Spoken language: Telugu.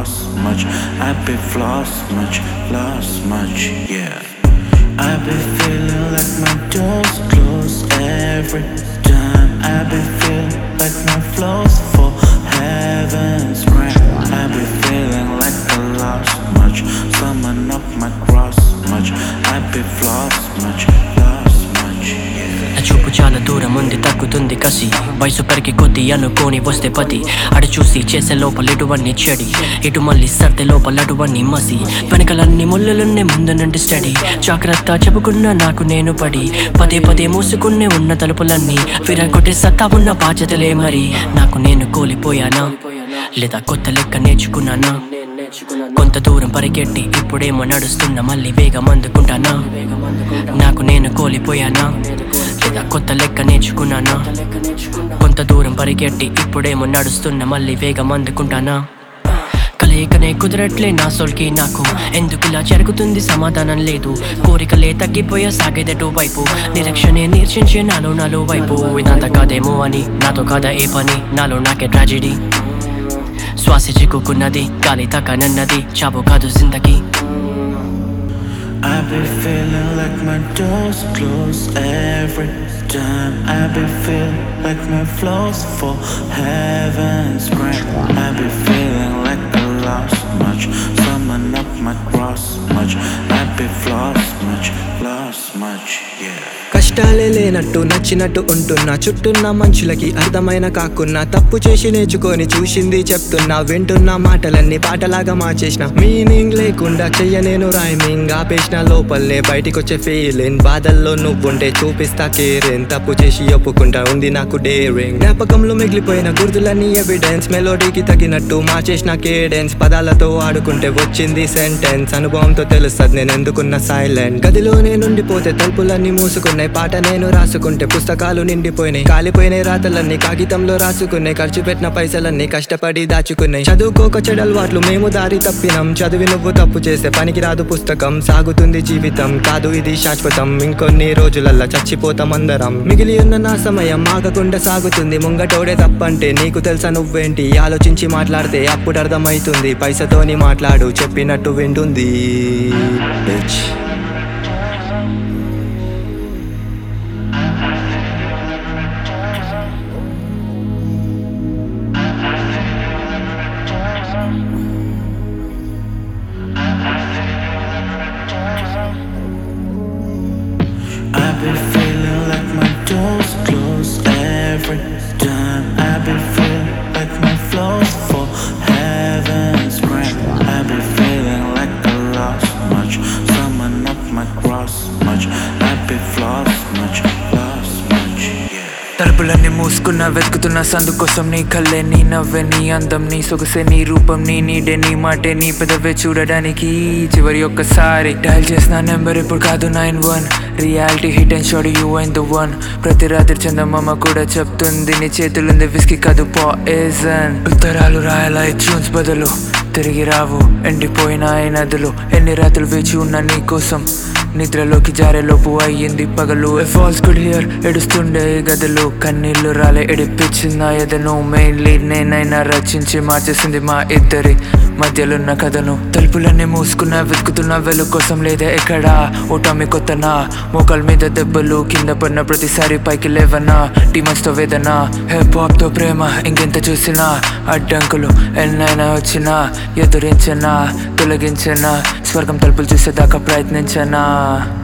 cross much. I be floss much, lost much, yeah. I be feeling like my doors close every time. I be feeling like my flows for heaven's grant. I be feeling like I lost much. Summon up my cross much. I be floss much, lost much, yeah. నా చూపు చాలా దూరం ఉంది తగ్గుతుంది కసి వయసు పెరిగి కొద్ది అనుకోని వస్తే పది అడు చూసి చేసే లోపల ఇటువన్నీ చెడి ఇటు మళ్ళీ సర్ది లోపల అటువన్నీ మసి వెనకలన్నీ ముళ్ళలున్నే ముందు నుండి స్టడీ జాగ్రత్త చెప్పుకున్న నాకు నేను పడి పదే పదే మూసుకునే ఉన్న తలుపులన్నీ విరగొట్టే సత్తా ఉన్న బాధ్యతలే మరి నాకు నేను కోల్పోయానా లేదా కొత్త లెక్క నేర్చుకున్నానా కొంత దూరం పరిగెట్టి ఇప్పుడేమో నడుస్తున్నా మళ్ళీ వేగం అందుకుంటానా నాకు నేను కోల్పోయానా లేదా కొత్త లెక్క నేర్చుకున్నానా కొంత దూరం పరిగెట్టి ఇప్పుడేమో నడుస్తున్నా మళ్ళీ వేగం అందుకుంటానా కలయికనే కుదరట్లే నా సోల్కి నాకు ఎందుకు ఇలా జరుగుతుంది సమాధానం లేదు కోరికలే తగ్గిపోయా సాగేదటు వైపు నిరీక్షణే నిర్చించే నాలో నాలో వైపు ఇదంతా కాదేమో అని నాతో కాదా ఏ పని నాలో నాకే ట్రాజెడీ శ్వాస చిక్కుకున్నది గాలి తక్కనన్నది చావు కాదు జిందగీ I be feeling like my doors close every time. I be feeling like my flows for heaven's grant. I be feeling like I lost much. Summon up my cross much. I be floss much, lost much, yeah. కష్టాలే లేనట్టు నచ్చినట్టు ఉంటున్నా చుట్టున్న మనుషులకి అర్థమైన కాకున్నా తప్పు చేసి నేర్చుకొని చూసింది చెప్తున్నా వింటున్న మాటలన్నీ పాటలాగా మార్చేసిన మీనింగ్ లేకుండా చెయ్య నేను రైమింగ్ ఆపేసిన లోపలనే బయటికొచ్చే ఫీలింగ్ బాధల్లో నువ్వుంటే చూపిస్తా కేరింగ్ తప్పు చేసి ఒప్పుకుంటా ఉంది నాకు డేరింగ్ జ్ఞాపకంలో మిగిలిపోయిన గుర్తులన్నీ ఎవిడెన్స్ మెలోడీకి తగినట్టు మార్చేసిన కేడెన్స్ పదాలతో ఆడుకుంటే వచ్చింది సెంటెన్స్ అనుభవంతో తెలుస్తుంది నేను ఎందుకున్న సైలెంట్ గదిలోనే నుండిపోతే తలుపులన్నీ మూసుకున్నాయి పాట నేను రాసుకుంటే పుస్తకాలు నిండిపోయినాయి కాలిపోయినాయి రాతలన్నీ కాగితంలో రాసుకున్నాయి ఖర్చు పెట్టిన పైసలన్నీ కష్టపడి దాచుకున్నాయి చదువుకోక చెడలవాట్లు మేము దారి తప్పినాం చదివి నువ్వు తప్పు చేస్తే పనికి రాదు పుస్తకం సాగుతుంది జీవితం కాదు ఇది శాశ్వతం ఇంకొన్ని రోజులల్లా చచ్చిపోతాం అందరం మిగిలి ఉన్న నా సమయం ఆగకుండా సాగుతుంది ముంగటోడే తప్పంటే నీకు తెలుసా నువ్వేంటి ఆలోచించి మాట్లాడితే అప్పుడు అర్థమైతుంది పైసతోని మాట్లాడు చెప్పినట్టు వింటుంది Bitch. I be feeling like my doors close every time. I be feeling like my flows for heaven's grant. I be feeling like I lost much. Summon up my cross much. I be floss much, lost much, yeah. తలుపులన్నీ మూసుకున్నా వెతుకుతున్న సందు కోసం నీ కళ్ళే నీ నవ్వే నీ అందం నీ సొగసే నీ రూపం నీ నీడే నీ మాటే నీ పెదవే చూడడానికి చివరి ఒక్కసారి డయల్ చేసిన నెంబర్ ఇప్పుడు కాదు nine one reality hit and showed you and the one ప్రతి రాత్రి చందమామ కూడా చెప్తుంది నీ చేతులుంది విస్కీ కాదు పాయిజన్ ఉత్తరాలు రాయాల ట్యూన్స్ బదులు తిరిగి రావు ఎండిపోయిన ఈ నదులు ఎన్ని రాత్రులు వేచి ఉన్నా నీ కోసం నిద్రలోకి జారేలోపు అయ్యింది పగలు ఫాల్స్ గుడ్ హియర్ ఎడుస్తుండే ఈ గదులు కన్నీళ్లు రాలే ఎడిపించిన ఎదను మెయిన్ లీడ్ నేనైనా రచించి మార్చేసింది మా ఇద్దరి మధ్యలున్న కథను తలుపులన్నీ మూసుకున్న వెతుకుతున్న వెలుగు కోసం లేదా ఎక్కడా ఓటమి కొత్తనా మోకాల మీద దెబ్బలు కింద పడిన ప్రతిసారి పైకి లేవనా డిమన్స్ తో వేదన హిప్ హాప్ తో ప్రేమ ఇంకెంత చూసినా అడ్డంకులు ఎన్నైనా వచ్చినా ఎదురించనా తొలగించనా స్వర్గం తలుపులు చూసేదాకా ప్రయత్నించనా